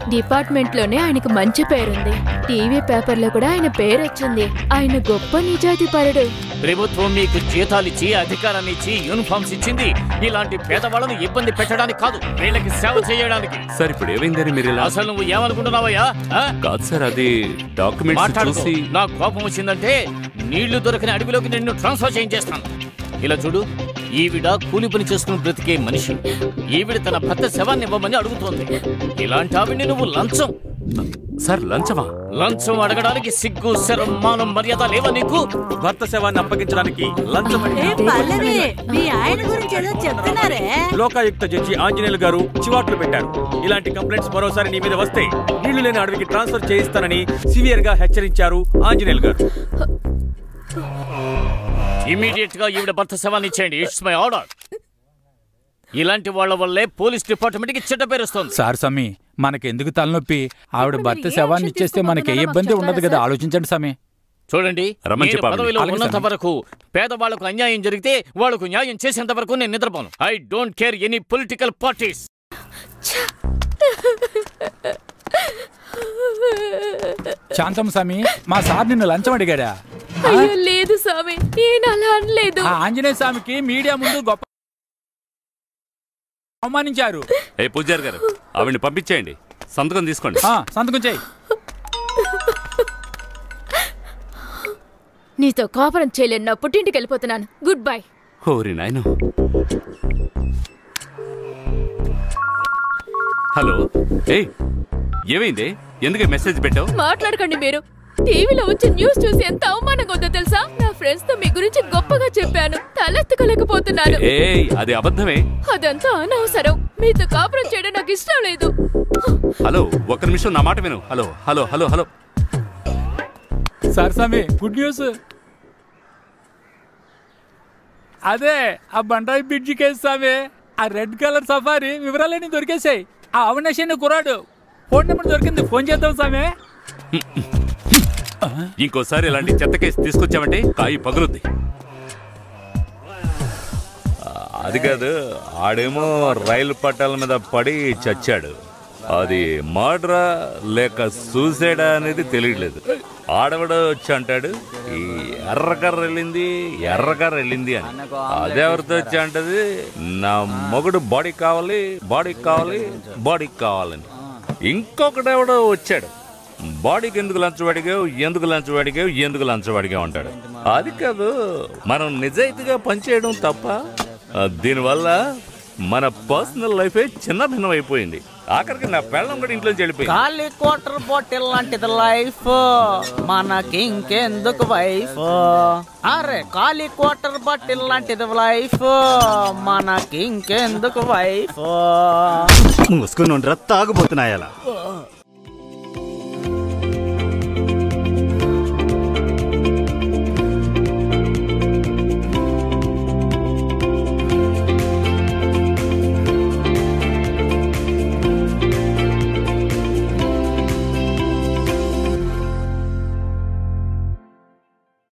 Department లోనే ఆయనకు మంచి పేరుంది టీవీ పేపర్లో కూడా ఆయన పేరు వచ్చింది ఆయన గొప్ప నిజాయితీపరుడు ప్రభుత్వం మీకు జీతాలిచ్చి అధికారాన్ని ఇచ్చి యూనిఫామ్స్ ఇచ్చింది ఇలాంటి పేదవాళ్ళను ఇబ్బంది పెట్టడానికి కాదు వీళ్ళకి సేవ చేయడానికి సార్ ఇప్పుడు ఏమైందని మీరు ఇలా అసలు నువ్వు ఏమనుకుంటున్నావయ్యా ఆ? కాదు సార్ అది డాక్యుమెంట్స్ మాట్లాడుకో. చూసి నా కోపం వచ్చిందంటే నీళ్లు దొరకని అడవిలోకి నిన్ను ట్రాన్స్ఫర్ చేయించేస్తాను ఇలా చూడు ఈవిడ కూలి పని చేసుకుని బ్రతికే మనిషి ఈవిడ తన భర్త శవాన్ని ఇవ్వమని అడుగుతోంది ఇలాంటి ఆవిడ్ని నువ్వు లంచం సార్ లంచమా లంచం అడగడానికి సిగ్గు శరం మానం మర్యాద లేవా నీకు భర్త శవాన్ని అప్పగించడానికి లంచం ఏ పల్లవి మీ ఆయన గురించి ఏదో చెప్తున్నారే లోకాయుక్త జడ్జి ఆంజనేయులు గారు చివాట్లు పెట్టారు ఇలాంటి కంప్లైంట్స్ మరోసారి నీ మీద వస్తే నీళ్లు లేని అడవికి ట్రాన్స్ఫర్ చేయిస్తానని సివియర్ గా హెచ్చరించారు ఆంజనేయులు గారు ఇమీడియట్ గా ఈవిడ భర్త శవాన్ని ఇచ్చేయండి ఇట్స్ మై ఆర్డర్ ఇలాంటి వాళ్ళ వల్లే పోలీస్ డిపార్ట్మెంట్ కి చెడ్డ పేరు వస్తుంది సార్ సమీ మనకెందుకు తలనొప్పి ఆవిడ భర్త శవాన్ని ఇచ్చేస్తే మనకి ఏ ఇబ్బంది ఉండదు కదా ఆలోచించండి సమీ చూడండి రమ్మని నేను చెప్పండి. పదవిలో అలాగే ఉన్నంత సార్. వరకు పేదవాళ్లకు అన్యాయం జరిగితే వాళ్లకు న్యాయం చేసేంత వరకు నేను నిద్రపోను I don't care any political parties శాంతం సమీ మా సార్ నిన్ను లంచం అడిగాడా అయ్యో లేదు స్వామి ఈయన అలా అనలేదు ఆ ఆంజనేయ స్వామికి మీడియా ముందు గొప్ప అవమానించారు ఏ పూజారి గారు ఆవిడ్ని పంపించేయండి సంతకం తీసుకోండి ఆ, సంతకం చేయి నీతో కాపురం చేయలేను నా పుట్టింటికి వెళ్ళిపోతున్నాను గుడ్ బై ఓరి నాయను హలో ఏయ్ ఏమైంది ఎందుకు మెసేజ్ పెట్టావు మాట్లాడకండి మీరు టీవీలో వచ్చి న్యూస్ చూసి ఎంత అవమానంగా ఉందో తెలుసా నా ఫ్రెండ్స్ తో మీ గురించి గొప్పగా చెప్పాను తలెత్తుకోలేకపోతున్నాను ఏయ్ అది అబద్ధమే అదంతా అనవసరం మీతో కాపురం చేయడం నాకు ఇష్టం లేదు హలో ఒక్క నిమిషం నా మాట విను hello hello hello hello sir సమీ గుడ్ న్యూస్ అదే ఆ బండాయి బ్రిడ్జి కేసు సామి ఆ రెడ్ కలర్ సఫారీ వివరాలన్నీ దొరికేసాయి ఆ అవినాష్ అనే కుర్రాడు ఫోన్ నెంబర్ దొరికింది ఫోన్ చేద్దాం సామే ఇంకోసారి ఇలాంటి చెత్త కేసు తీసుకొచ్చామంటే కాయి పగులుద్ది ఆ, అది కాదు ఆడేమో రైలు పట్టాల మీద పడి చచ్చాడు అది మర్డరా లేక సూసైడా అనేది తెలియట్లేదు ఆడవిడ వచ్చి అంటాడు ఈ ఎర్రకర్ర వెళ్ళింది ఎర్రకర్ర వెళ్ళింది అని అదెవరితో వచ్చి అంటది నా మొగుడు బాడీ కావాలి బాడీ కావాలి బాడీ కావాలని ఇంకొకటి ఎవడో వచ్చాడు బాడీకి ఎందుకు లంచం అడిగావు ఎందుకు లంచం అడిగావు ఎందుకు లంచం అడిగావు అంటాడు అది కాదు మనం నిజాయితీగా పనిచేయడం తప్ప ఆ, దీనివల్ల మన పర్సనల్ లైఫే చిన్న భిన్నం అయిపోయింది ఆఖరికి నా పెళ్ళం కూడా ఇంట్లో వెళ్ళిపోయింది ఖాళీ క్వార్టర్ బాటిల్ లాంటిది లైఫ్ మనకి ఇంకెందుకు వైఫ్ అరే ఖాళీ క్వార్టర్ బాటిల్ లాంటిది లైఫ్ మనకి ఇంకెందుకు వైఫ్ మూసుకుని ఉండరా తాగుబోతున్నాయలా